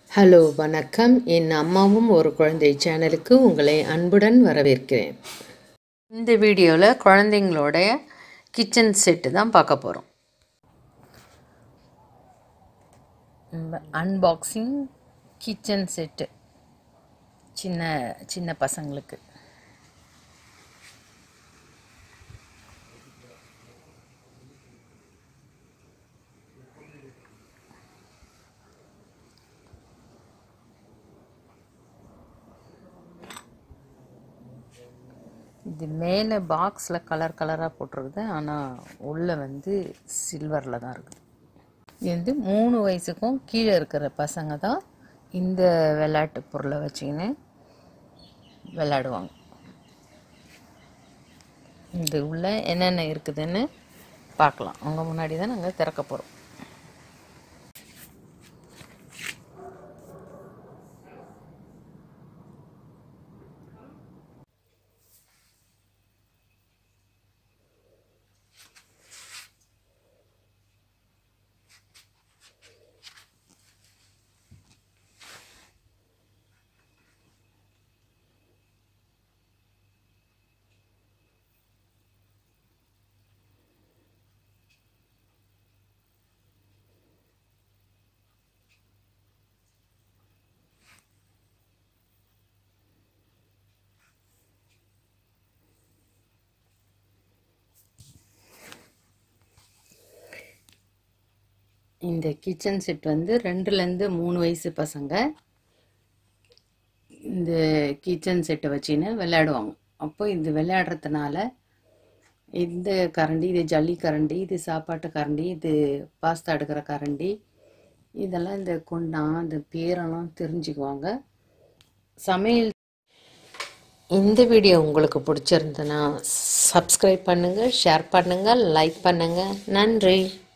hello வணக்கம் என் அம்மாவும் ஒரு குழந்தை சேனலுக்கு உங்களை அன்புடன் வரவேற்கிறேன் இந்த வீடியோவில் குழந்தைங்களோட கிச்சன் செட்டு தான் பார்க்க போகிறோம் அன்பாக்சிங் கிச்சன் செட்டு சின்ன சின்ன பசங்களுக்கு இது மேலே பாக்ஸில் கலர் கலராக போட்டிருக்குது ஆனால் உள்ளே வந்து சில்வரில் தான் இருக்குது இது வந்து மூணு வயசுக்கும் கீழே இருக்கிற பசங்க தான் இந்த விளையாட்டு பொருளை வச்சுக்கின்னு விளையாடுவாங்க இது உள்ள என்னென்ன இருக்குதுன்னு பார்க்கலாம் அவங்க முன்னாடி தான் நாங்கள் திறக்க போகிறோம் இந்த கிச்சன் செட் வந்து ரெண்டுலேருந்து மூணு வயசு பசங்க இந்த கிச்சன் செட்டை வச்சுன்னு விளையாடுவாங்க அப்போ இது விளையாடுறதுனால இந்த கரண்டி இது ஜல்லி கரண்டி இது சாப்பாட்டு கரண்டி இது பாஸ்தா எடுக்கிற கரண்டி இதெல்லாம் இந்த குண்டா இந்த பேரெல்லாம் தெரிஞ்சுக்குவாங்க சமையல் இந்த வீடியோ உங்களுக்கு பிடிச்சிருந்ததுன்னா சப்ஸ்கிரைப் பண்ணுங்கள் ஷேர் பண்ணுங்கள் லைக் பண்ணுங்கள் நன்றி